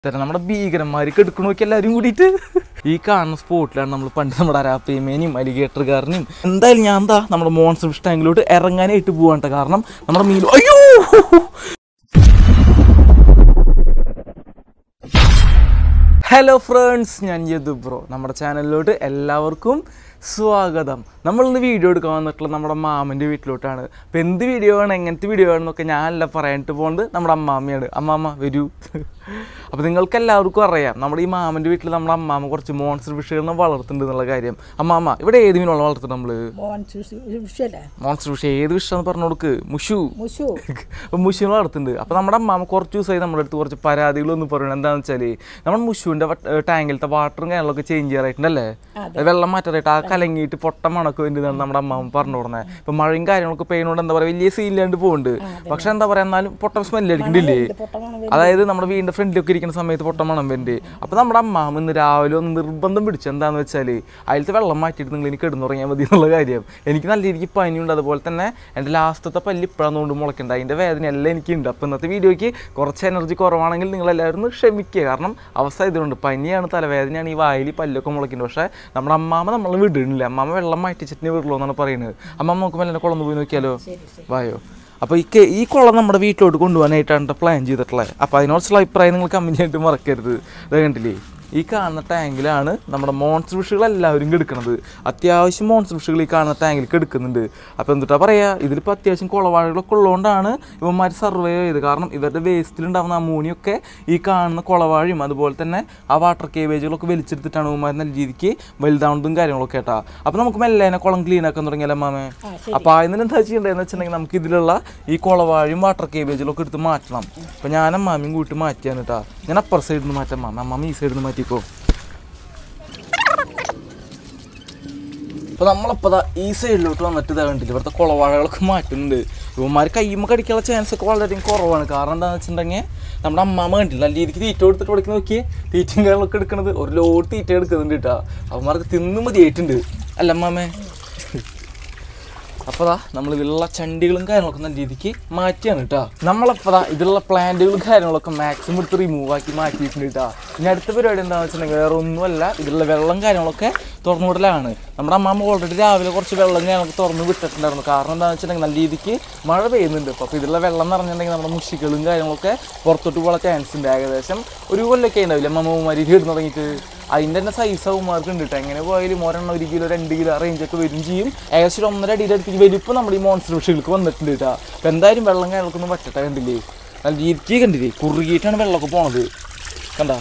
തരാം നമ്മുടെ ഭീകരന്മാർക്ക് എടുക്കണമൊക്കെ എല്ലാവരും കൂടിയിട്ട് ഈ കാണുന്ന സ്പോട്ടിലാണ് നമ്മൾ പണ്ട് നമ്മുടെ അരാപ്പേമേനെയും അലിഗേറ്ററുകാരനെയും എന്തായാലും ഞാൻ എന്താ നമ്മുടെ മോൺസ്റ്റർ ഫിഷ് ടാങ്കിലോട്ട് ഇറങ്ങാനായിട്ട് പോവാണ്ട കാരണം നമ്മുടെ മീൻ അയ്യോ ഹലോ ഫ്രണ്ട്സ് ഞാൻ യദു ബ്രോ നമ്മുടെ ചാനലിലോട്ട് എല്ലാവർക്കും സ്വാഗതം നമ്മളിന്ന് വീഡിയോ എടുക്കാൻ വന്നിട്ടുള്ള നമ്മുടെ മാമൻ്റെ വീട്ടിലോട്ടാണ് അപ്പോൾ എന്ത് വീഡിയോ ആണ് എങ്ങനത്തെ വീഡിയോ ആണെന്നൊക്കെ ഞാനല്ല പറയാനായിട്ട് പോകുന്നത് നമ്മുടെ അമ്മാമ്മയാണ് അമ്മാമ്മ വരൂ അപ്പോൾ നിങ്ങൾക്ക് എല്ലാവർക്കും അറിയാം നമ്മുടെ ഈ മാമൻ്റെ വീട്ടിൽ നമ്മുടെ അമ്മാമ്മ കുറച്ച് മോൺസ്റ്റർ ഫിഷുകളെ വളർത്തുന്നുണ്ട് എന്നുള്ള കാര്യം അമ്മാമ്മ ഇവിടെ ഏത് മീനുള്ള വളർത്തുന്നത് നമ്മൾ മോൻ വിഷയല്ലേ മോൺസ്റ്റർ ഫിഷ് ഏത് ഫിഷാന്ന് പറഞ്ഞു കൊടുക്ക് മുഷു മുഷു അപ്പോൾ മുഷുവിനെ വളർത്തുന്നുണ്ട് അപ്പോൾ നമ്മുടെ അമ്മാമ കുറച്ച് ദിവസമായി നമ്മുടെ അടുത്ത് കുറച്ച് പരാതികളൊന്നും പറയുന്നത് എന്താണെന്ന് വെച്ചാൽ നമ്മുടെ മുഷുവിൻ്റെ ടാങ്കിലത്തെ വാട്ടറും കാര്യങ്ങളൊക്കെ ചേഞ്ച് ചെയ്യാറായിട്ടുണ്ടല്ലേ അതെ. വെള്ളം മാറ്റാറായിട്ട് ആ കലങ്ങിയിട്ട് പൊട്ട മണക്ക് വേണ്ടിയതാണ് നമ്മുടെ അമ്മാമ പറഞ്ഞു കൊടുക്കുന്നത് ഇപ്പം മഴയും കാര്യങ്ങളൊക്കെ പെയ്യുന്നതുകൊണ്ട് എന്താ പറയുക വലിയ സീനില്ലാണ്ട് പോകുന്നുണ്ട് പക്ഷെ എന്താ പറയുക എന്നാലും പൊട്ട സ്മെല്ല് അടിക്കണ്ടില്ലേ പൊട്ടമാണ് അതായത് നമ്മുടെ വീടിൻ്റെ ഫ്രണ്ടിലൊക്കെ ഇരിക്കുന്ന സമയത്ത് പൊട്ട മണം വരുന്നുണ്ട് അപ്പോൾ നമ്മുടെ അമ്മാമ ഇന്ന് രാവിലെ ഒന്ന് നിർബന്ധം പിടിച്ചു എന്താന്ന് വെച്ചാൽ അതിലത്തെ വെള്ളം മാറ്റിയിട്ട് നിങ്ങൾ എനിക്ക് കിടന്നുറങ്ങിയാൽ മതി എന്നുള്ള കാര്യം എനിക്ക് നല്ല രീതിക്ക് പനിയുണ്ട് അതുപോലെ തന്നെ എൻ്റെ ലാസ്റ്റത്തെ പല്ല് ഇപ്പോഴാണ് കൊണ്ട് മുളയ്ക്കേണ്ടത് അതിൻ്റെ വേദന എല്ലാം എനിക്കുണ്ട് അപ്പോൾ ഇന്നത്തെ വീഡിയോയ്ക്ക് കുറച്ച് എനർജി കുറവാണെങ്കിൽ നിങ്ങൾ എല്ലാവരും ഒന്ന് ക്ഷമിക്കുക കാരണം അവസ്ഥ ഇതുകൊണ്ട് പനിയാണ് തലവേദനയാണ് ഈ വായിൽ പല്ലൊക്കെ മുളയ്ക്കുന്നത് പക്ഷേ നമ്മുടെ അമ്മാമ നമ്മൾ വിടുന്നില്ല അമ്മാമ വെള്ളം മാറ്റിച്ചിട്ട് വിടുള്ളൂ എന്നാണ് പറയുന്നത് അമ്മാമ നോക്കുമ്പോൾ എന്നെ കുളന്ന് പോയി നോക്കിയാലോ വായോ അപ്പോൾ ഈ കെ- ഈ കുളം നമ്മുടെ വീട്ടിലോട്ട് കൊണ്ടുപോകാനായിട്ടാണ് പ്ലാൻ ചെയ്തിട്ടുള്ളത് അപ്പോൾ അതിനോടുള്ള അഭിപ്രായം നിങ്ങൾ കമൻറ്റ് ആയിട്ട് മറക്കരുത് ഇത് കണ്ടില്ലേ ഈ കാണുന്ന ടാങ്കിലാണ് നമ്മുടെ മോൺസ്റ്റർ ഫിഷുകൾ എല്ലാവരും കെടുക്കുന്നത് അത്യാവശ്യം മോൺസ്റ്റർ ഫിഷുകൾ ഈ കാണുന്ന ടാങ്കിൽ കെടുക്കുന്നുണ്ട് അപ്പോൾ എന്തുട്ടാ പറയുക ഇതിലിപ്പോൾ അത്യാവശ്യം കുളവാഴകളൊക്കെ ഉള്ളതുകൊണ്ടാണ് ഇവന്മാർ സർവേ ചെയ്ത് കാരണം ഇവരുടെ വേസ്റ്റിലുണ്ടാവുന്ന അമോണിയൊക്കെ ഈ കാണുന്ന കുളവാഴയും അതുപോലെ തന്നെ ആ വാട്ടർ കേവേജുകളൊക്കെ വലിച്ചെടുത്തിട്ടാണ് ഇവന്മാർ നല്ല രീതിക്ക് വലുതാവുന്നതും കാര്യങ്ങളൊക്കെ കേട്ടാ അപ്പോൾ നമുക്ക് മെല്ലേനെ കുളം ക്ലീൻ ആക്കാൻ തുടങ്ങിയാലോ മാമേ അപ്പോൾ അതിന് എന്താ ചെയ്യേണ്ടതെന്ന് വെച്ചിട്ടുണ്ടെങ്കിൽ നമുക്ക് ഇതിലുള്ള ഈ കുളവാഴയും വാട്ടർ കേബേജിലൊക്കെ എടുത്ത് മാറ്റണം അപ്പോൾ ഞാൻ അമ്മാമ്മയും കൂട്ടി മാറ്റിയാണ് കേട്ടോ ഞാൻ അപ്പുറ സൈഡിൽ നിന്ന് മാറ്റാം മാമ അമ്മാമ്മ ഈ സൈഡിൽ നിന്ന് മാറ്റിക്കോ അപ്പോൾ നമ്മളപ്പോൾ ഈ സൈഡിലോട്ട് വന്നിട്ട് ഇതാ കണ്ടില്ല ഇവിടുത്തെ കുളവാഴകളൊക്കെ മാറ്റുന്നുണ്ട് ഇവന്മാർ കയ്യുമ്പോൾ കടിക്കാനുള്ള ചാൻസ് ഒക്കെ വളരെയധികം കുറവാണ് കാരണം എന്താണെന്ന് വെച്ചിട്ടുണ്ടെങ്കിൽ നമ്മുടെ അമ്മാമ്മ കണ്ടില്ല നല്ല രീതിക്ക് തീറ്റ കൊടുത്തിട്ട് പഠിക്കുന്ന നോക്കിയേ തീറ്റയും കാര്യങ്ങളൊക്കെ എടുക്കുന്നത് ഒരു ലോഡ് തീറ്റ എടുക്കുന്നുണ്ട് കേട്ടോ അവന്മാർക്ക് തിന്നു മതിയായിട്ടുണ്ട് അല്ല അമ്മാമ്മേ അപ്പതാ നമ്മൾ ഇതിലുള്ള ചണ്ടികളും കാര്യങ്ങളൊക്കെ നല്ല രീതിക്ക് മാറ്റിയാണ് കേട്ടോ നമ്മളപ്പതാ ഇതിലുള്ള പ്ലാന്റുകളും കാര്യങ്ങളൊക്കെ മാക്സിമം എടുത്ത് റിമൂവ് ആക്കി മാറ്റിയിട്ടുണ്ട് കേട്ടോ ഇനി അടുത്ത പരിപാടി എന്താണെന്ന് വെച്ചിട്ടുണ്ടെങ്കിൽ വേറെ ഒന്നുമല്ല ഇതിലുള്ള വെള്ളം കാര്യങ്ങളൊക്കെ തുറന്നു വിടലാണ് നമ്മുടെ അമ്മാമ്മ ഓൾറെഡി രാവിലെ കുറച്ച് വെള്ളം കാര്യങ്ങളൊക്കെ തുറന്ന് വിട്ടിട്ടുണ്ടായിരുന്നു കാരണം എന്താണെന്ന് വെച്ചിട്ടുണ്ടെങ്കിൽ നല്ല രീതിക്ക് മഴ പെയ്യുന്നുണ്ട് അപ്പോൾ ഇതിലുള്ള വെള്ളം എന്ന് പറഞ്ഞിട്ടുണ്ടെങ്കിൽ നമ്മുടെ മുഷികളും കാര്യങ്ങളൊക്കെ പുറത്തോട്ട് പോകാൻ ചാൻസ് ഉണ്ട് ഏകദേശം ഒരു കൊല്ലൊക്കെ ഉണ്ടാവില്ല അമ്മമ്മമാരി ഇടുന്നു തുടങ്ങിയിട്ട് അതിൻ്റെ തന്നെ സൈസ് അവന്മാർക്ക് ഉണ്ട് കേട്ടോ എങ്ങനെ പോയാലും ഒരെണ്ണം ഒരു കിലോ രണ്ട് കിലോ റേഞ്ച് ഒക്കെ വരും ചെയ്യും ഏകദേശം ഒരു ഒന്നര അടിയുടെ അടുത്തേക്ക് വലിപ്പം നമ്മുടെ ഈ മോൺസ്റ്റർ ഫിഷുകൾക്ക് വന്നിട്ടുണ്ട് കേട്ടോ അപ്പം എന്തായാലും വെള്ളം കാര്യങ്ങൾക്കൊന്നും പറ്റട്ടെ കണ്ടില്ലേ നല്ല രീതിക്ക് കണ്ടില്ലേ കുറുകിയിട്ടാണ് വെള്ളമൊക്കെ പോണത് കണ്ടാ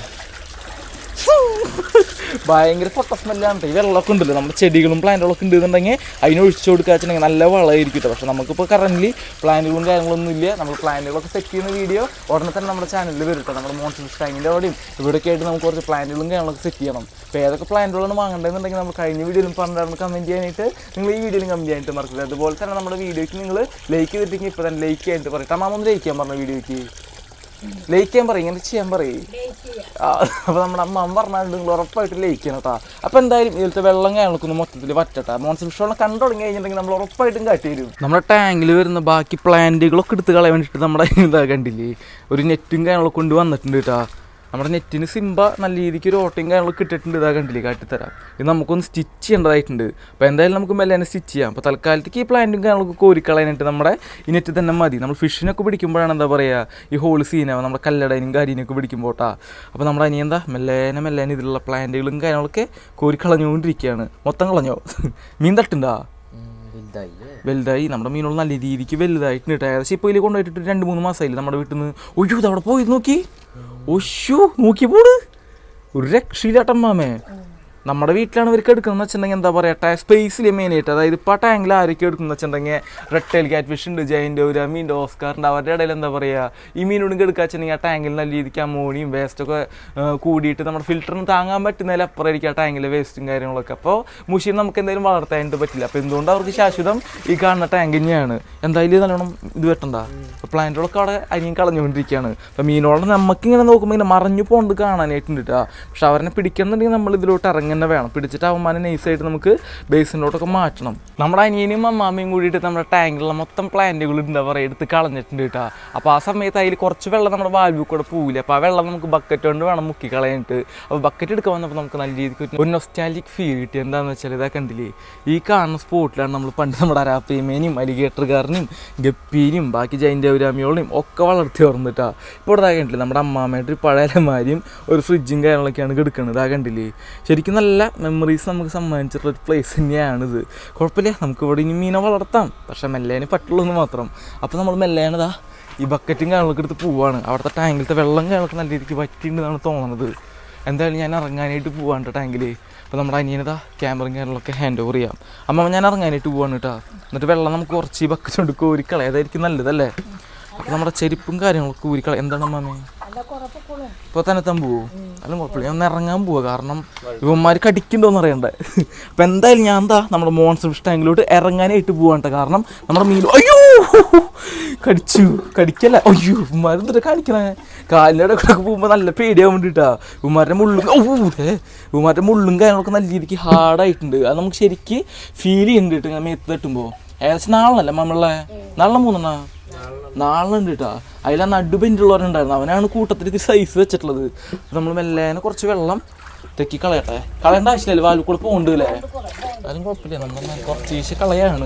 ഭയങ്കര പൊട്ട സ്മെല്ലാണ് ഈ വെള്ളമൊക്കെ ഉണ്ടല്ലോ നമ്മുടെ ചെടികളും പ്ലാന്റുകളൊക്കെ ഉണ്ടെന്നുണ്ടെങ്കിൽ അതിന് ഒഴിച്ചു കൊടുക്കുക വെച്ചിട്ടുണ്ടെങ്കിൽ നല്ല വളമായിരിക്കും കേട്ടോ പക്ഷെ നമുക്കിപ്പോൾ കറൻ്റ് പ്ലാന്റുകളും കാര്യങ്ങളൊന്നും ഇല്ല നമ്മൾ പ്ലാന്റുകളൊക്കെ സെറ്റ് ചെയ്യുന്ന വീഡിയോ ഉടനെ തന്നെ നമ്മുടെ ചാനലിൽ വരും കേട്ടോ നമ്മുടെ മോൺസ്റ്റർ ടാങ്ങിൻ്റെ അവിടെയും ഇവിടെയൊക്കെ ആയിട്ട് നമുക്ക് കുറച്ച് പ്ലാന്റുകളും കാര്യങ്ങളൊക്കെ സെറ്റ് ചെയ്യണം അപ്പോൾ ഏതൊക്കെ പ്ലാന്റുകളാണ് വാങ്ങേണ്ടതെന്നുണ്ടെങ്കിൽ നമ്മൾ കഴിഞ്ഞ വീഡിയോയിലും പറഞ്ഞിട്ടാണ് കമൻറ്റ് ചെയ്യാനായിട്ട് നിങ്ങൾ ഈ വീഡിയോയിലും കമൻറ്റ് ചെയ്യാനായിട്ട് മറക്കരുത് അതുപോലെ തന്നെ നമ്മുടെ വീഡിയോയ്ക്ക് നിങ്ങൾ ലൈക്ക് ചെയ്തിട്ടെങ്കിൽ ഇപ്പോൾ തന്നെ ലൈക്ക് ചെയ്യാനായിട്ട് പറയട്ടെ മാമ ഒന്ന് ലൈക്ക് ചെയ്യാൻ പറഞ്ഞ വീഡിയോയ്ക്ക് ലൈക്ക് ചെയ്യാൻ പറയും ഇങ്ങനെ ചെയ്യാൻ പറയും അപ്പോൾ നമ്മുടെ അമ്മ അമ്മ പറഞ്ഞാൽ നിങ്ങൾ ഉറപ്പായിട്ട് ലയിക്കണം കേട്ടോ അപ്പോൾ എന്തായാലും ഇതിലത്തെ വെള്ളം കാര്യങ്ങളൊക്കെ മൊത്തത്തിൽ വറ്റട്ടെ മോൺസൺ ഫിഷ് വെള്ളം കണ്ടു തുടങ്ങി കഴിഞ്ഞിട്ടുണ്ടെങ്കിൽ നമ്മൾ ഉറപ്പായിട്ടും കാട്ടി തരും നമ്മുടെ ടാങ്കിൽ വരുന്ന ബാക്കി പ്ലാന്റുകളൊക്കെ എടുത്ത് കളയാൻ വേണ്ടിയിട്ട് നമ്മുടെ ഇതാ കണ്ടില്ലേ ഒരു നെറ്റും കാര്യങ്ങളൊക്കെ കൊണ്ട് വന്നിട്ടുണ്ട് കേട്ടോ നമ്മുടെ നെറ്റിന് സിംബ നല്ല രീതിക്ക് ഒരു ഓട്ടയും കാര്യങ്ങളൊക്കെ ഇട്ടിട്ടുണ്ട് ഇതാ കണ്ടില്ലേ കാട്ടിത്തരാം ഇത് നമുക്കൊന്ന് സ്റ്റിച്ച് ചെയ്യേണ്ടതായിട്ടുണ്ട് അപ്പോൾ എന്തായാലും നമുക്ക് മെല്ലെ തന്നെ സ്റ്റിച്ച് ചെയ്യാം അപ്പോൾ തൽക്കാലത്തേക്ക് ഈ പ്ലാന്റും കാര്യങ്ങളൊക്കെ കോരിക്കളയാനായിട്ട് നമ്മുടെ ഈ നെറ്റ് തന്നെ മതി നമ്മൾ ഫിഷിനൊക്കെ പിടിക്കുമ്പോഴാണ് എന്താ പറയുക ഈ ഹോൾ സീനാവും നമ്മുടെ കല്ലടനും കാര്യനൊക്കെ പിടിക്കുമ്പോട്ടാ അപ്പോൾ നമ്മുടെ അനിയൻ എന്താ മെല്ലേനെ മെല്ലേനെ ഇതിലുള്ള പ്ലാന്റുകളും കാര്യങ്ങളൊക്കെ കോരിക്കളഞ്ഞുകൊണ്ടിരിക്കുകയാണ് മൊത്തം കളഞ്ഞോ മീൻ തട്ടുണ്ടാ വലുതായി നമ്മുടെ മീനുകൾ നല്ല രീതിക്ക് വലുതായിട്ടുണ്ട് കേട്ടോ ഏകദേശം ഇപ്പോൾ ഇതിൽ കൊണ്ടുപോയിട്ട് രണ്ട് മൂന്ന് മാസമായില്ലേ നമ്മുടെ വീട്ടിൽ നിന്ന് ഒയ്യോ ഇത് അവിടെ പോയി നോക്കി ഒയ്യോ നോക്കി പോട് ഒരു രക്ഷയില്ലാട്ടം മാമേ നമ്മുടെ വീട്ടിലാണ് ഇവർക്ക് എടുക്കുന്നത് വെച്ചിട്ടുണ്ടെങ്കിൽ എന്താ പറയുക സ്പേസിൽ മെയിനായിട്ട് അതായത് ഇപ്പോൾ ആ ടാങ്കിൽ ആരൊക്കെ എടുക്കുന്നത് വെച്ചിട്ടുണ്ടെങ്കിൽ റെഡ് ടൈൽ ക്യാറ്റ് ഫിഷ് ഉണ്ട് ജൈൻ്റെ ഒരു മീൻ്റെ ഓസ്കാറിൻ്റെ അവരുടെ ഇടയിൽ എന്താ പറയുക ഈ മീനോടും എടുക്കുക വെച്ചിട്ടുണ്ടെങ്കിൽ ആ ടാങ്കിൽ നല്ല രീതിക്ക് അമോണിയും വേസ്റ്റൊക്കെ കൂടിയിട്ട് നമ്മുടെ ഫിൽറ്ററിന് താങ്ങാൻ പറ്റുന്നതിൽ അപ്പുറമായിരിക്കും ആ ടാങ്കിലെ വേസ്റ്റും കാര്യങ്ങളൊക്കെ അപ്പോൾ മുഷീൻ നമുക്ക് എന്തായാലും വളർത്താനായിട്ട് പറ്റില്ല അപ്പോൾ എന്തുകൊണ്ട് അവർക്ക് ശാശ്വതം ഈ കാണുന്ന ടാങ്ക് തന്നെയാണ് എന്തായാലും നല്ലോണം ഇത് വെട്ടണ്ട അപ്പോൾ പ്ലാന്റുകളൊക്കെ അവിടെ അരിയും കളഞ്ഞുകൊണ്ടിരിക്കുകയാണ് അപ്പോൾ മീനോളം നമുക്കിങ്ങനെ നോക്കുമ്പോൾ ഇങ്ങനെ മറഞ്ഞു പോകുന്നത് കാണാനായിട്ടുണ്ട് കേട്ടോ പക്ഷെ അവരെ പിടിക്കണമെന്നുണ്ടെങ്കിൽ നമ്മൾ ഇതിലോട്ട് ഇറങ്ങേണ്ട തന്നെ വേണം പിടിച്ചിട്ട് അവന്മാരെ നൈസായിട്ട് നമുക്ക് ബേസിലോട്ടൊക്കെ മാറ്റണം നമ്മുടെ അനിയനും അമ്മാമ്മയും കൂടിയിട്ട് നമ്മുടെ ടാങ്കിലുള്ള മൊത്തം പ്ലാന്റുകൾ എന്താ പറയുക എടുത്ത് കളഞ്ഞിട്ടുണ്ട് കേട്ടോ അപ്പോൾ ആ സമയത്ത് അതിൽ കുറച്ച് വെള്ളം നമ്മുടെ വാൽവിൽ കൂടെ പോവില്ല അപ്പോൾ ആ വെള്ളം നമുക്ക് ബക്കറ്റ് കൊണ്ട് വേണം മുക്കി കളയാനിട്ട് അപ്പോൾ ബക്കറ്റ് എടുക്കാൻ വന്നപ്പോൾ നമുക്ക് നല്ല രീതിക്ക് ഒരു നൊസ്റ്റാലിക് ഫീൽ കിട്ടി എന്താണെന്ന് വെച്ചാൽ ഇതാ കണ്ടില്ലേ ഈ കാണുന്ന സ്പോട്ടിലാണ് നമ്മൾ പണ്ട് നമ്മുടെ അരാപ്പീമേനെയും അലിഗേറ്ററുകാരനെയും ഗപ്പീനെയും ബാക്കി ജൈൻഡൗരാമിയോളെയും ഒക്കെ വളർത്തി ഓർന്നിട്ടാ ഇപ്പോൾ ഇതാ കണ്ടില്ലേ നമ്മുടെ അമ്മാമ്മയുടെ ഒരു പഴയ അലമാരിയും ഒരു ഫ്രിഡ്ജും കാര്യങ്ങളൊക്കെയാണ് കിടക്കുന്നത് ഇതാ കണ്ടില്ലേ ശരിക്കും നല്ല മെമ്മറീസ് നമുക്ക് സമ്മാനിച്ചിട്ടുള്ള ഒരു പ്ലേസ് തന്നെയാണിത് കുഴപ്പമില്ല നമുക്ക് ഇവിടെ ഇനി മീനെ വളർത്താം പക്ഷെ മെല്ലേനെ പറ്റുള്ളൂ എന്ന് മാത്രം അപ്പോൾ നമ്മൾ മെല്ലേനതാ ഈ ബക്കറ്റും കാര്യങ്ങളൊക്കെ എടുത്ത് പോവാണ് അവിടുത്തെ ടാങ്കിലത്തെ വെള്ളം കാര്യങ്ങളൊക്കെ നല്ല രീതിക്ക് വറ്റിണ്ടെന്നാണ് തോന്നുന്നത് എന്തായാലും ഞാൻ ഇറങ്ങാനായിട്ട് പോവാണ് കേട്ടോ ടാങ്കിൽ അപ്പോൾ നമ്മുടെ അനിയനതാ ക്യാമറയും കാര്യങ്ങളൊക്കെ ഹാൻഡ് ഓവർ ചെയ്യാം അമ്മ ഞാൻ ഇറങ്ങാനായിട്ട് പോവാണ് കേട്ടോ എന്നിട്ട് വെള്ളം നമുക്ക് കുറച്ച് ഈ ബക്കറ്റ് കൊണ്ട് കോരിക്കളയാം അതായിരിക്കും നല്ലതല്ലേ അപ്പോൾ നമ്മുടെ ചെരുപ്പും കാര്യങ്ങളൊക്കെ ഊരിക്കളയാം എന്താണ് അമ്മമ്മേ അല്ല കുറപ്പൊക്കോളും ഇപ്പോൾ തന്നെ എത്താൻ പോവോ അല്ല കുഴപ്പമില്ല ഞാൻ ഒന്ന് ഇറങ്ങാൻ പോവാ കാരണം ഇവന്മാർ കടിക്കണ്ടോന്ന് അറിയണ്ടേ അപ്പം എന്തായാലും ഞാൻ എന്താ നമ്മുടെ മോൺസർ ഫിഷ് ടാങ്കിലോട്ട് ഇറങ്ങാനായിട്ട് പോവാണ്ട കാരണം നമ്മുടെ മീൻ അയ്യോ കടിച്ചു കടിക്കല്ല അയ്യോ ഉമ്മാർ എന്തിട്ട് കാണിക്കണേ കാലിൻ്റെ ഇടയ്ക്കൊക്കെ പോകുമ്പോൾ നല്ല പേടിയാൻ വേണ്ടിയിട്ടാ ഉമ്മാരുടെ മുള്ളും ഓ ഏ ഉമ്മാരുടെ മുള്ളും കാര്യങ്ങളൊക്കെ നല്ല രീതിക്ക് ഹാർഡായിട്ടുണ്ട് അത് നമുക്ക് ശരിക്ക് ഫീൽ ചെയ്യുന്നുണ്ട് കേട്ടോ ഞാൻ മേത്ത് തട്ടുമ്പോൾ ഏകദേശം നാളെ നമ്മളെ നാളെ മൂന്നെണ്ണ നാളെ ഉണ്ട് കേട്ടോ അതിൽ ആ നടുബെഞ്ചുള്ളവരുണ്ടായിരുന്നു അവനാണ് കൂട്ടത്തിൽ ഇത് സൈസ് വെച്ചിട്ടുള്ളത് നമ്മൾ മെല്ലേനെ കുറച്ച് വെള്ളം തെക്കി കളയട്ടെ കളയേണ്ട ആവശ്യമില്ലല്ലോ വാലിൽ കൂടെ പോകുന്നുണ്ട് അല്ലേ അതും കുഴപ്പമില്ല നമ്മൾ കുറച്ച് വീശ് കളയാണ്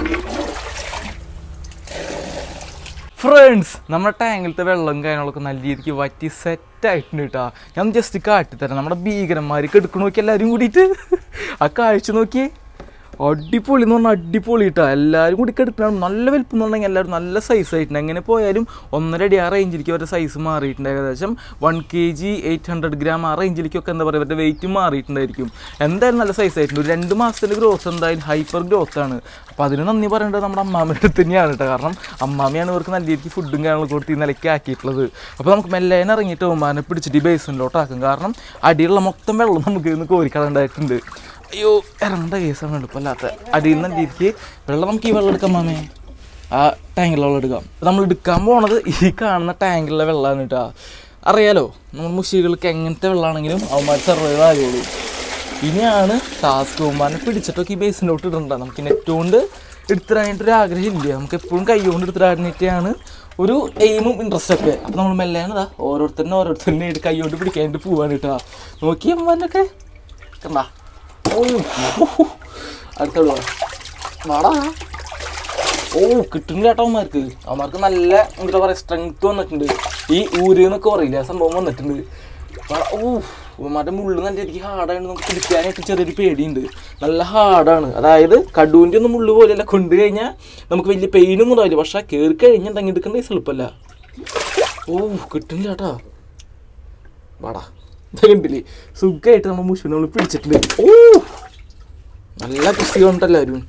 ഫ്രണ്ട്സ് നമ്മുടെ ടാങ്കിലത്തെ വെള്ളം കാര്യങ്ങളൊക്കെ നല്ല രീതിക്ക് വറ്റി സെറ്റ് ആയിട്ടുണ്ട് കേട്ടോ ഞാൻ ജസ്റ്റ് കാട്ടിത്തരാം നമ്മുടെ ഭീകരന്മാർക്ക് എടുക്കണ നോക്കി എല്ലാവരും കൂടിയിട്ട് ആ കാഴ്ച നോക്കിയേ അടിപൊളി എന്ന് പറഞ്ഞാൽ അടിപൊളി കേട്ടോ എല്ലാവരും കൂടി കിടക്കണം നല്ല വലുപ്പം എന്ന് പറഞ്ഞാൽ എല്ലാവരും നല്ല സൈസ് ആയിട്ടുണ്ട് എങ്ങനെ പോയാലും ഒന്നര അടി ആ റേഞ്ചിലേക്ക് അവരുടെ സൈസ് മാറിയിട്ടുണ്ട് ഏകദേശം one K G eight hundred gram ആ റേഞ്ചിലേക്കൊക്കെ എന്താ പറയുക അവരുടെ വെയിറ്റ് മാറിയിട്ടുണ്ടായിരിക്കും എന്തായാലും നല്ല സൈസ് ആയിട്ടുണ്ട് ഒരു രണ്ട് മാസത്തിൻ്റെ ഗ്രോത്ത് എന്തായാലും ഹൈപ്പർ ഗ്രോത്ത് ആണ് അപ്പോൾ അതിന് നന്ദി പറയേണ്ടത് നമ്മുടെ അമ്മാമ്മയുടെ അടുത്ത് തന്നെയാണ് കേട്ടോ കാരണം അമ്മാമ്മയാണ് ഇവർക്ക് നല്ല രീതിക്ക് ഫുഡും കാര്യങ്ങളും കൊടുത്ത് ഈ നിലയ്ക്ക് ആക്കിയിട്ടുള്ളത് അപ്പോൾ നമുക്ക് മെല്ലേനെ ഇറങ്ങിയിട്ട് ഉമ്മാനെ പിടിച്ചിട്ട് ഈ ബേസിനിലോട്ടാക്കും കാരണം അടിയുള്ള മൊത്തം വെള്ളം നമുക്ക് ഇന്ന് കോരിക്കളണ്ടായിട്ടുണ്ട് അയ്യോ ഇറങ്ങേണ്ട കേസാണ് എളുപ്പമല്ലാത്ത അടിയിൽ നിന്ന് രീതിക്ക് വെള്ളം നമുക്ക് ഈ വെള്ളം എടുക്കാം മാമേ ആ ടാങ്കിലെ വെള്ളം എടുക്കാം നമ്മൾ എടുക്കാൻ പോണത് ഈ കാണുന്ന ടാങ്കിലെ വെള്ളമാണ് കേട്ടോ അറിയാലോ നമ്മൾ മുഷികൾക്ക് എങ്ങനത്തെ വെള്ളമാണെങ്കിലും അവന്മാർ സർവൈവ് ആകുള്ളൂ ഇനിയാണ് ടാസ്ക് അവന്മാരെ പിടിച്ചിട്ടൊക്കെ ഈ ബേസിലോട്ട് ഇടണ്ട നമുക്ക് നെറ്റ് കൊണ്ട് എടുത്തിടാനായിട്ടൊരു ആഗ്രഹമില്ല നമുക്ക് എപ്പോഴും കൈ കൊണ്ട് എടുത്തിടാനായിട്ടാണ് ഒരു എയിമും ഇൻട്രസ്റ്റ് ഒക്കെ അപ്പം നമ്മൾ മെല്ലാണ് ഓരോരുത്തരിനെ ഓരോരുത്തരിനെ ആയിട്ട് കൈ കൊണ്ട് പിടിക്കാനായിട്ട് പോവാണ് കേട്ടോ നോക്കി അമ്മമാരൊക്കെ കണ്ടാ ഓ അടുത്തോളൂ വാടാ ഓ കിട്ടുന്നില്ല കേട്ടോ അവന്മാർക്ക് അവന്മാർക്ക് നല്ല എന്താ പറയുക സ്ട്രെങ്ത് വന്നിട്ടുണ്ട് ഈ ഊര് എന്നൊക്കെ പറയില്ല ആ സംഭവം വന്നിട്ടുണ്ട് വാടാ. ഓ അവന്മാരുടെ മുള്ളു നല്ല രീതിക്ക് ഹാർഡാണ് നമുക്ക് പിടിക്കാനായിട്ട് ചെറിയൊരു പേടിയുണ്ട് നല്ല ഹാർഡാണ് അതായത് കടൂൻ്റെ ഒന്നും മുള്ളു പോലെയല്ല കൊണ്ടു കഴിഞ്ഞാൽ നമുക്ക് വലിയ പെയിനൊന്നും ഉണ്ടാവില്ല പക്ഷെ കയറി കഴിഞ്ഞാൽ തങ്ങി എടുക്കേണ്ട എളുപ്പമല്ല ഓ കിട്ടുന്നില്ല കേട്ടോ വാടാ ഇത് കണ്ടില്ലേ സുഖമായിട്ട് നമ്മൾ മുഷു നമ്മൾ പിടിച്ചിട്ടുണ്ട് ഓ നല്ല കൃഷി കൊണ്ടല്ലാരും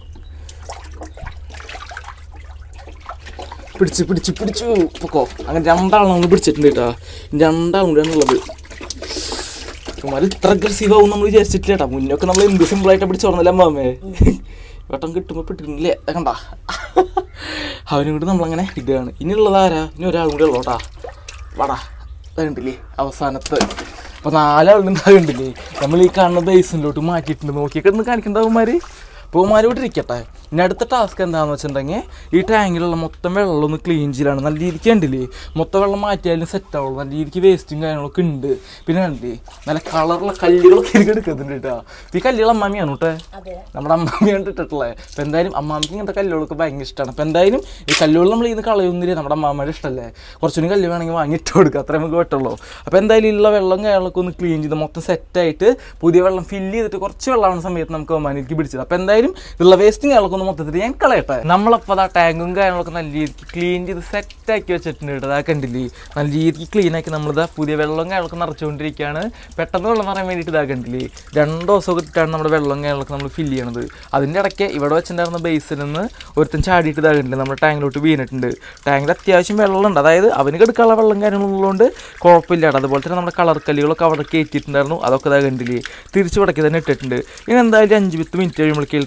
പിടിച്ച് പിടിച്ച് പിടിച്ചു പൊക്കോ അങ്ങനെ രണ്ടാളും നമ്മൾ പിടിച്ചിട്ടുണ്ട് കേട്ടോ രണ്ടാളും കൂടെയാണ് ഉള്ളത് കുമാർ ഇത്ര അഗ്രസീവ് ആവും നമ്മൾ വിചാരിച്ചിട്ടില്ല കേട്ടോ മുന്നൊക്കെ നമ്മൾ എന്ത് സിമ്പിളായിട്ട് പിടിച്ചോർന്നില്ല മാമേ വട്ടം കിട്ടുമ്പോൾ പെട്ടിരുന്നില്ലേ അത് കണ്ടാ അവനും കൂടി നമ്മളങ്ങനെ ഇടുകയാണ് ഇനിയുള്ളത് ആരാ ഇനി ഒരാളും കൂടെ ഉള്ളൂ കേട്ടാ വാടാ അത് കണ്ടില്ലേ അവസാനത്തെ അപ്പോൾ നാലാളുണ്ടാകുന്നില്ലേ നമ്മൾ ഈ കാണുന്ന ബേസിനിലോട്ട് മാറ്റിയിട്ടുണ്ട് നോക്കിയൊക്കെ ഒന്ന് കാണിക്കണ്ടാവുമാര് അപ്പോൾ ഉമാരോട്ട് ഇരിക്കട്ടെ ഇനി അടുത്ത ടാസ്ക് എന്താണെന്ന് വെച്ചിട്ടുണ്ടെങ്കിൽ ഈ ടാങ്കിലുള്ള മൊത്തം വെള്ളം ഒന്ന് ക്ലീൻ ചെയ്യലാണ് നല്ല രീതിക്ക് കണ്ടില്ലേ മൊത്തം വെള്ളം മാറ്റിയാലും സെറ്റ് ആവുള്ളൂ നല്ല രീതിക്ക് വേസ്റ്റും കാര്യങ്ങളൊക്കെ ഉണ്ട് പിന്നെ കണ്ടില്ലേ നല്ല കളറുള്ള കല്ലുകളൊക്കെ എനിക്ക് എടുക്കുന്നുണ്ട് കേട്ടോ ഈ കല്ലുകൾ അമ്മാമിയാണ് കേട്ടോ അതെ നമ്മുടെ അമ്മാമിയാണ് ഇട്ടിട്ടുള്ളത് അപ്പോൾ എന്തായാലും അമ്മാമിക്ക് ഇങ്ങനത്തെ കല്ലുകളൊക്കെ ഭയങ്കര ഇഷ്ടമാണ് അപ്പോൾ എന്തായാലും ഈ കല്ലുകൾ നമ്മൾ ഇന്ന് കളയൊന്നുമില്ല നമ്മുടെ അമ്മാമ്മയുടെ ഇഷ്ടമല്ലേ കുറച്ചുകൂടി കല്ല് വേണമെങ്കിൽ വാങ്ങിയിട്ട് കൊടുക്കുക അത്രേ നമുക്ക് പറ്റുള്ളൂ അപ്പോൾ എന്തായാലും ഉള്ള വെള്ളം കാര്യങ്ങളൊക്കെ ഒന്ന് ക്ലീൻ ചെയ്ത് മൊത്തം സെറ്റായിട്ട് പുതിയ വെള്ളം ഫില്ല് ചെയ്തിട്ട് കുറച്ച് വെള്ളമാണ് സമയത്ത് നമുക്ക് അമ്മാനിലേക്ക് പിടിച്ചത് അപ്പോൾ എന്തായാലും ഉള്ള വേസ്റ്റും കാര്യങ്ങളൊക്കെ ഒന്ന് മൊത്തത്തിൽ ഞാൻ കളയട്ടെ നമ്മളപ്പോൾ ആ ടാങ്കും കാര്യങ്ങളൊക്കെ നല്ല രീതിക്ക് ക്ലീൻ ചെയ്ത് സെറ്റാക്കി വെച്ചിട്ടുണ്ട് കേട്ടോ അതാ കണ്ടില്ലേ നല്ല രീതിക്ക് ക്ലീൻ ആക്കി നമ്മളിതാ പുതിയ വെള്ളം കാര്യങ്ങളൊക്കെ നിറച്ചുകൊണ്ടിരിക്കുകയാണ് പെട്ടെന്ന് വെള്ളം നിറയാൻ വേണ്ടിയിട്ട് ഇതാ കണ്ടില്ലേ രണ്ട് ദിവസമൊക്കെ ഇട്ടിട്ടാണ് നമ്മുടെ വെള്ളം കാര്യങ്ങളൊക്കെ നമ്മൾ ഫില്ല് ചെയ്യണത് അതിൻ്റെ ഇടയ്ക്ക് ഇവിടെ വെച്ചിട്ടുണ്ടായിരുന്ന ബേസിൽ നിന്ന് ഒരുത്തൻ ചാടിയിട്ട് ഇതാ കണ്ടില്ലേ നമ്മുടെ ടാങ്കിലോട്ട് വീണിട്ടുണ്ട് ടാങ്കിൽ അത്യാവശ്യം വെള്ളമുണ്ട് അതായത് അവന് കെടുക്കാനുള്ള വെള്ളം കാര്യങ്ങളുള്ളതുകൊണ്ട് കുഴപ്പമില്ല കേട്ടോ അതുപോലെ തന്നെ നമ്മുടെ കളർ കല്ലുകളൊക്കെ അവിടെ കയറ്റിയിട്ടുണ്ടായിരുന്നു അതൊക്കെ ഇതാ കണ്ടില്ലേ തിരിച്ചു പടക്കി തന്നെ ഇട്ടിട്ടുണ്ട് ഇനി എന്തായാലും അഞ്ച് പത്ത് മിനിറ്റ് കഴിയുമ്പോഴേക്കും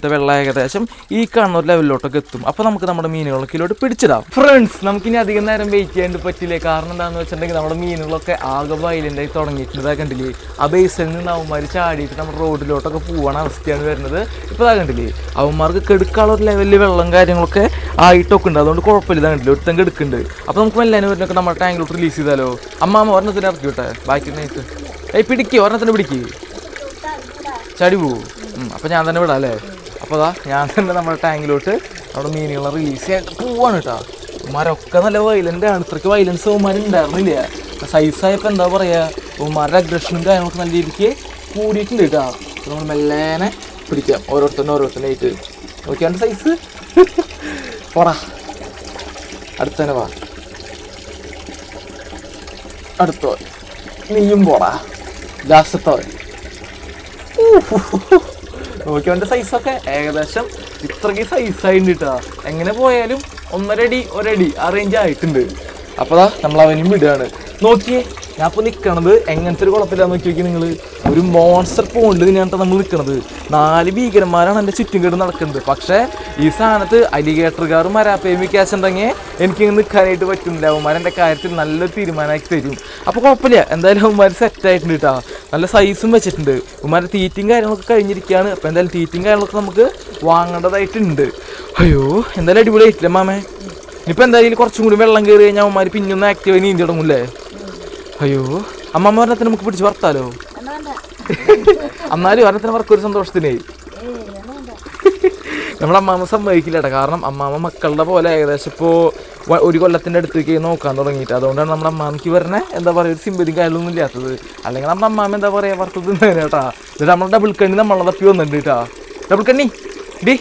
ടാങ്കിലത്തെ വെള്ളം ഏകദേശം ഈ കാണുന്ന ഒരു ലെവലിലോട്ടൊക്കെ എത്തും അപ്പോൾ നമുക്ക് നമ്മുടെ മീനുകളൊക്കെ ഇതിലോട്ട് പിടിച്ചിടാം ഫ്രണ്ട്സ് നമുക്കിനി അധികം നേരം വെയിറ്റ് ചെയ്യാണ്ട് പറ്റില്ലേ കാരണം എന്താണെന്ന് വെച്ചിട്ടുണ്ടെങ്കിൽ നമ്മുടെ മീനുകളൊക്കെ ആകെ വയലൻ്റായി തുടങ്ങിയിട്ടുണ്ട് ഇതാ കണ്ടില്ലേ ആ ബേസിൽ നിന്ന് അവന്മാർ ചാടിയിട്ട് നമ്മുടെ റോഡിലോട്ടൊക്കെ പോവാണ് അവസ്ഥയാണ് വരുന്നത് ഇപ്പോൾ ഇതാ കണ്ടില്ലേ അവന്മാർക്ക് കെടുക്കാനുള്ള ഒരു ലെവലിൽ വെള്ളം കാര്യങ്ങളൊക്കെ ആയിട്ടൊക്കെ ഉണ്ട് അതുകൊണ്ട് കുഴപ്പമില്ല ഇതാ കണ്ടില്ലേ ഒരുത്തം കെടുക്കുന്നുണ്ട് അപ്പോൾ നമുക്ക് മെല്ലാനും വരുന്നൊക്കെ നമ്മുടെ ടാങ്കിലോട്ട് റിലീസ് ചെയ്താലോ അമ്മാമ്മ ഒരെണ്ണത്തിന് ഇറക്കി വിട്ടെ ബാക്കി നൈറ്റ് ഏയ് പിടിക്ക് ഒരെണ്ണത്തിന് പിടിക്ക് ചടി പോവും അപ്പോൾ ഞാൻ തന്നെ വിടാം അല്ലേ അപ്പോൾ അതാ ഞാൻ തന്നെ നമ്മുടെ ടാങ്കിലോട്ട് നമ്മുടെ മീനുകളെ റിലീസ് ചെയ്യാൻ പോവാണ് കേട്ടോ ഉമ്മാരൊക്കെ നല്ല വൈലൻ്റ് ആണ് ഇത്രയ്ക്ക് വൈലൻസ് ഉമ്മാർ ഉണ്ടായിരുന്നില്ല സൈസായപ്പോൾ എന്താ പറയുക ഉമ്മാരുടെ അഗ്രഷനും കാര്യങ്ങളൊക്കെ നല്ല രീതിക്ക് കൂടിയിട്ടുണ്ട് കേട്ടോ അപ്പോൾ നമ്മൾ മെല്ലേനെ പിടിക്കാം ഓരോരുത്തരും ഓരോരുത്തരായിട്ട് നോക്കിയാണ്ട് സൈസ് പോടാ അടുത്തന്നെ വാ അടുത്തോ നീയും പോടാ ലാസ്റ്റത്തോ നോക്കിയവൻ്റെ സൈസൊക്കെ ഏകദേശം ഇത്രയ്ക്ക് സൈസായിട്ടുണ്ട് കേട്ടോ എങ്ങനെ പോയാലും ഒന്നര അടി ഒരടി ആ റേഞ്ച് ആയിട്ടുണ്ട് അപ്പോൾ ദാ നമ്മൾ അവനും വിടുകയാണ് നോക്കിയേ ഞാൻ ഇപ്പോൾ നിൽക്കണത് എങ്ങനത്തെ ഒരു കുളത്തിലാന്ന് നോക്കി നോക്കി നിങ്ങൾ ഒരു മോൺസ്റ്റർ പോണ്ടിൽ തന്നെയാണ് നമ്മൾ നിൽക്കണത് നാല് ഭീകരന്മാരാണ് എൻ്റെ ചുറ്റും കേട്ട് നടക്കുന്നത് പക്ഷേ ഈ സ്ഥാനത്ത് അലിഗേറ്ററുകാർ മരാപ്പയും വിക്കാച്ചുണ്ടെങ്കിൽ എനിക്ക് നിൽക്കാനായിട്ട് പറ്റുന്നില്ല അവന്മാർ എൻ്റെ കാര്യത്തിൽ നല്ലൊരു തീരുമാനമാക്കി തരും അപ്പോൾ കുഴപ്പമില്ല എന്തായാലും അവന്മാർ സെറ്റ് ആയിട്ടുണ്ട് കേട്ടോ നല്ല സൈസും വെച്ചിട്ടുണ്ട് അവന്മാരുടെ തീറ്റയും കാര്യങ്ങളൊക്കെ കഴിഞ്ഞിരിക്കുകയാണ് അപ്പോൾ എന്തായാലും തീറ്റയും കാര്യങ്ങളൊക്കെ നമുക്ക് വാങ്ങേണ്ടതായിട്ടുണ്ട് അയ്യോ എന്തായാലും അടിപൊളിയായിട്ടില്ല മാമേ ഇനിയിപ്പോൾ എന്തായാലും കുറച്ചും കൂടി വെള്ളം കയറി കഴിഞ്ഞാൽ അവന്മാർ പിന്നൊന്ന് ആക്റ്റീവായി നീന്തി തുടങ്ങൂലേ അയ്യോ അമ്മമ്മ ഒരെണ്ണത്തിന് നമുക്ക് പിടിച്ച് വർത്താലോ എന്നാലും ഒരെണ്ണത്തിന് വർക്ക് ഒരു സന്തോഷത്തിനേ നമ്മുടെ അമ്മാമ്മ സമ്മതിക്കില്ല കേട്ടോ കാരണം അമ്മാമ്മ മക്കളുടെ പോലെ ഏകദേശം ഇപ്പോൾ ഒരു കൊല്ലത്തിൻ്റെ അടുത്തേക്ക് നോക്കാൻ തുടങ്ങിയിട്ട് അതുകൊണ്ടാണ് നമ്മുടെ അമ്മാമ്മക്ക് പറഞ്ഞ എന്താ പറയുക ഒരു സിമ്പതിയും കാര്യമൊന്നും ഇല്ലാത്തത് അല്ലെങ്കിൽ നമ്മുടെ അമ്മാമ്മ എന്താ പറയുക വറുത്തത് തിന്നേനെ കേട്ടാ ഇത് നമ്മുടെ ഡബിൾ കണ്ണി നമ്മളെ തപ്പി വന്നിട്ടുണ്ട് കേട്ടാ ഡബിൾ കണ്ണി ഡി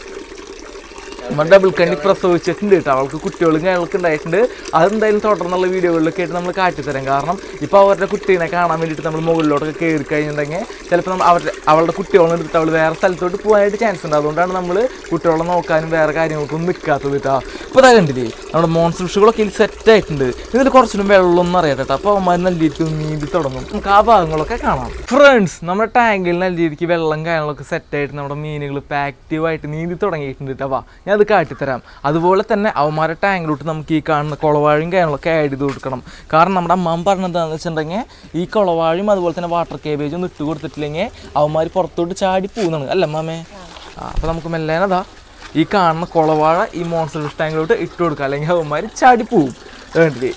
നമ്മൾ ഡബിൾ കണ്ണി പ്രസവിച്ചിട്ടുണ്ട് കേട്ടോ അവൾക്ക് കുട്ടികളും കാര്യങ്ങളൊക്കെ ഉണ്ടായിട്ടുണ്ട് അതെന്തായാലും തുടർന്നുള്ള വീഡിയോകളിലൊക്കെ ആയിട്ട് നമ്മൾ കാട്ടിത്തരാം കാരണം ഇപ്പോൾ അവരുടെ കുട്ടീനെ കാണാൻ വേണ്ടിയിട്ട് നമ്മൾ മുകളിലോട്ടൊക്കെ കയറി കഴിഞ്ഞിട്ടുണ്ടെങ്കിൽ ചിലപ്പോൾ നമ്മൾ അവരുടെ അവളുടെ കുട്ടികളെ എടുത്തിട്ട് അവൾ വേറെ സ്ഥലത്തോട്ട് പോകാനായിട്ട് ചാൻസ് ഉണ്ട് അതുകൊണ്ടാണ് നമ്മൾ കുട്ടികളെ നോക്കാനും വേറെ കാര്യങ്ങൾക്കൊന്നും നിൽക്കാത്തത് കേട്ടോ ഇപ്പോൾ ഇതാ കണ്ടില്ലേ നമ്മുടെ മോൺസ്റ്റർ ഫിഷുകളൊക്കെ ഇതിൽ സെറ്റ് ആയിട്ടുണ്ട് ഇതിൽ കുറച്ചുകൂടി വെള്ളമൊന്നും അറിയാം കേട്ടോ അപ്പോൾ അവന്മാർ നല്ല രീതിക്ക് നീന്തി തുടങ്ങും നമുക്ക് ആ ഭാഗങ്ങളൊക്കെ കാണാം ഫ്രണ്ട്സ് നമ്മുടെ ടാങ്കിൽ നല്ല രീതിക്ക് വെള്ളം കാര്യങ്ങളൊക്കെ സെറ്റ് ആയിട്ട് നമ്മുടെ മീനുകൾ ഇപ്പോൾ ആക്റ്റീവായിട്ട് നീന്തി തുടങ്ങിയിട്ടുണ്ട് കേട്ടോ വാ ഞാൻ അത് കാട്ടിത്തരാം അതുപോലെ തന്നെ അവന്മാരുടെ ടാങ്കിലോട്ട് നമുക്ക് ഈ കാണുന്ന കുളവാഴയും കാര്യങ്ങളൊക്കെ ആഡ് ചെയ്ത് കൊടുക്കണം കാരണം നമ്മുടെ അമ്മ പറഞ്ഞത് എന്താണെന്ന് വെച്ചിട്ടുണ്ടെങ്കിൽ ഈ കുളവാഴയും അതുപോലെ തന്നെ വാട്ടർ കേബേജും ഒന്നും ഇട്ട് കൊടുത്തിട്ടില്ലെങ്കിൽ അവന്മാർ പുറത്തോട്ട് ചാടി പോകുന്നതാണ് അല്ല അമ്മാമേ ആ അപ്പോൾ നമുക്ക് മെല്ലേനതാ ഈ കാണുന്ന കുളവാഴ ഈ മോൺസ്റ്റർ ഫിഷ് ടാങ്കിലോട്ട് ഇട്ട് കൊടുക്കുക അല്ലെങ്കിൽ അവന്മാർ ചാടി പോവും വേണ്ടില്ലേ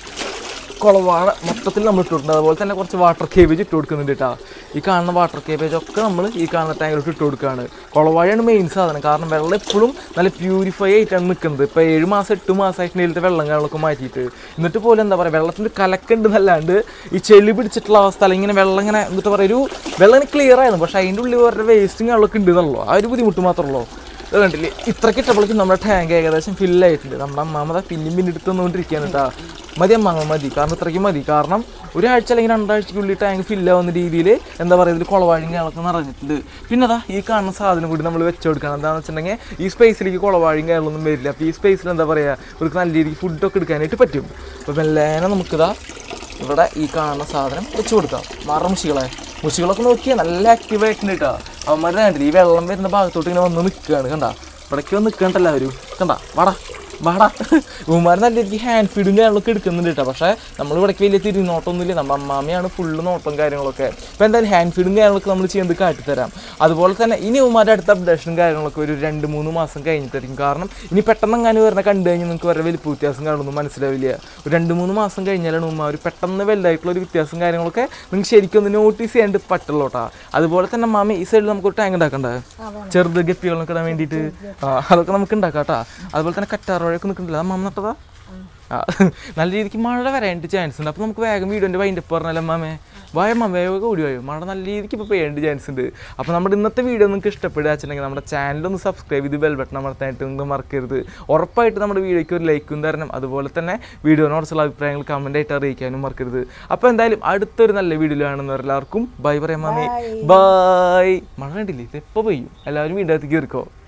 കുളവാഴ മൊത്തത്തിൽ നമ്മൾ ഇട്ട് കൊടുക്കുന്നത് അതുപോലെ തന്നെ കുറച്ച് വാട്ടർ കേബേജ് ഇട്ട് കൊടുക്കുന്നുണ്ട് കേട്ടോ ഈ കാണുന്ന വാട്ടർ കേബേജ് ഒക്കെ നമ്മൾ ഈ കാണുന്ന ടാങ്കിലോട്ട് ഇട്ട് കൊടുക്കുകയാണ് കുളവാഴയാണ് മെയിൻ സാധനം കാരണം വെള്ളം എപ്പോഴും നല്ല പ്യൂരിഫൈ ആയിട്ടാണ് നിൽക്കുന്നത് ഇപ്പോൾ ഏഴ് മാസം എട്ട് മാസമായിട്ട് ഇതിലത്തെ വെള്ളം കാര്യങ്ങളൊക്കെ മാറ്റിയിട്ട് എന്നിട്ട് പോലും എന്താ പറയുക വെള്ളത്തിൻ്റെ കലക്കുണ്ട് എന്നല്ലാണ്ട് ഈ ചെളി പിടിച്ചിട്ടുള്ള അവസ്ഥ അല്ലെങ്കിൽ ഇങ്ങനെ വെള്ളം ഇങ്ങനെ എന്നിട്ട് പറയുക ഒരു വെള്ളം ഇങ്ങനെ ക്ലിയർ ആയിരുന്നു പക്ഷേ അതിൻ്റെ ഉള്ളിൽ വേറെ വേസ്റ്റും കാര്യങ്ങളൊക്കെ ഉണ്ട് എന്നുള്ളൂ ആ ഒരു ബുദ്ധിമുട്ട് മാത്രമേ ഉള്ളൂ ഇത് കണ്ടില്ലേ ഇത്രയ്ക്ക് ഇട്ടപ്പോഴേക്കും നമ്മുടെ ടാങ്ക് ഏകദേശം ഫില്ലായിട്ടുണ്ട് നമ്മുടെ അമ്മാമത പിന്നും പിന്നെ എടുത്ത് തന്നുകൊണ്ടിരിക്കുകയാണ് കേട്ടോ മതി അമ്മാമ മതി കാരണം ഇത്രയ്ക്ക് മതി കാരണം ഒരാഴ്ച അല്ലെങ്കിൽ രണ്ടാഴ്ചക്കുള്ളിൽ ടാങ്ക് ഫില്ലാവുന്ന രീതിയിൽ എന്താ പറയുക ഇതിൽ കുളവാഴും കാര്യങ്ങളൊക്കെ നിറഞ്ഞിട്ടുണ്ട് പിന്നെ അതാ ഈ കാണുന്ന സാധനം കൂടി നമ്മൾ വെച്ച് കൊടുക്കണം എന്താണെന്ന് വെച്ചിട്ടുണ്ടെങ്കിൽ ഈ സ്പേസിലേക്ക് കുളവാഴും കാര്യങ്ങളൊന്നും വരില്ല അപ്പോൾ ഈ സ്പേസിൽ എന്താ പറയുക ഒരു നല്ല രീതിക്ക് ഫുഡൊക്കെ എടുക്കാനായിട്ട് പറ്റും അപ്പോൾ മെല്ലേനെ നമുക്കിതാ ഇവിടെ ഈ കാണുന്ന സാധനം വെച്ച് കൊടുക്കാം മറ മുഷികളെ മുഷികളൊക്കെ നോക്കിയാൽ നല്ല ആക്റ്റീവ് ആയിട്ടുണ്ട് കേട്ടോ അവന്മാരുടെ കണ്ടില്ല ഈ വെള്ളം വരുന്ന ഭാഗത്തോട്ട് ഇങ്ങനെ വന്ന് നിൽക്കുകയാണ് കണ്ട ഇവിടേക്ക് വന്ന് നിൽക്കണ്ട എല്ലാവരും കണ്ട വാടാ വാടാ ഉമ്മാർ നല്ല രീതിക്ക് ഹാൻഡ് ഫീഡും കാര്യങ്ങളൊക്കെ എടുക്കുന്നുണ്ട് കേട്ടോ പക്ഷേ നമ്മൾ ഇവിടേക്ക് വലിയ തിരിഞ്ഞോട്ടൊന്നുമില്ല നമ്മുടെ അമ്മാമ്മയാണ് ഫുള്ള് നോട്ടം കാര്യങ്ങളൊക്കെ അപ്പോൾ എന്തായാലും ഹാൻഡ് ഫീഡും കാര്യങ്ങളൊക്കെ നമ്മൾ ചെയ്യുന്നത് കാട്ടിത്തരാം അതുപോലെ തന്നെ ഇനി ഉമ്മാരുടെ അടുത്ത അപ്ഡേഷനും കാര്യങ്ങളൊക്കെ ഒരു രണ്ട് മൂന്ന് മാസം കഴിഞ്ഞിട്ടായിരിക്കും കാരണം ഇനി പെട്ടെന്ന് അങ്ങനെ വരുന്ന കണ്ടു കഴിഞ്ഞാൽ നിങ്ങൾക്ക് വരെ വലിയ വ്യത്യാസം കാണുന്നു മനസ്സിലാവില്ല ഒരു രണ്ട് മൂന്ന് മാസം കഴിഞ്ഞാലാണ് ഉമ്മ ഒരു പെട്ടെന്ന് വലുതായിട്ടുള്ള ഒരു വ്യത്യാസം കാര്യങ്ങളൊക്കെ നിങ്ങൾക്ക് ശരിക്കും ഒന്ന് നോട്ടീസ് ചെയ്യാണ്ട് പറ്റുള്ളൂ കേട്ടോ അതുപോലെ തന്നെ മാമി ഈ സൈഡിൽ നമുക്ക് ഒരു ടാങ്ക് ഉണ്ടാക്കണ്ടേ ചെറുത് ഗപ്പികളൊക്കെ ഇടാൻ വേണ്ടിയിട്ട് ആ അതൊക്കെ നമുക്ക് ഉണ്ടാക്കാം കേട്ടോ അതുപോലെ തന്നെ കറ്റാറോഴൊക്കെ നിൽക്കുന്നില്ല അത് മാമ നട്ടതാ ആ നല്ല രീതിക്ക് മഴ വരാനായിട്ട് ചാൻസ് ഉണ്ട് അപ്പോൾ നമുക്ക് വേഗം വീഡിയോൻ്റെ വൈൻഡപ്പ് പറഞ്ഞാലോ മാമേ വായ മാമ വേഗം ഓടി വായോ മഴ നല്ല രീതിക്ക് ഇപ്പോൾ പെയ്യേണ്ട ചാൻസ് ഉണ്ട് അപ്പോൾ നമ്മുടെ ഇന്നത്തെ വീഡിയോ നിങ്ങൾക്ക് ഇഷ്ടപ്പെടുക വെച്ചിട്ടുണ്ടെങ്കിൽ നമ്മുടെ ചാനലൊന്ന് സബ്സ്ക്രൈബ് ചെയ്ത് ബെൽ ബട്ടൺ അമർത്താനായിട്ട് നിങ്ങൾ മറക്കരുത് ഉറപ്പായിട്ട് നമ്മുടെ വീഡിയോയ്ക്ക് ഒരു ലൈക്കും തരണം അതുപോലെ തന്നെ വീഡിയോനോടുള്ള അഭിപ്രായങ്ങൾ കമൻ്റ് ആയിട്ട് അറിയിക്കാനും മറക്കരുത് അപ്പോൾ എന്തായാലും അടുത്തൊരു നല്ല വീഡിയോ കാണുന്നവരെല്ലാവർക്കും ബൈ പറയാം മാമി ബൈ മഴ കണ്ടില്ലേ ഇത് എപ്പോൾ പെയ്യും എല്ലാവരും വീഡിയോ കയറിക്കോ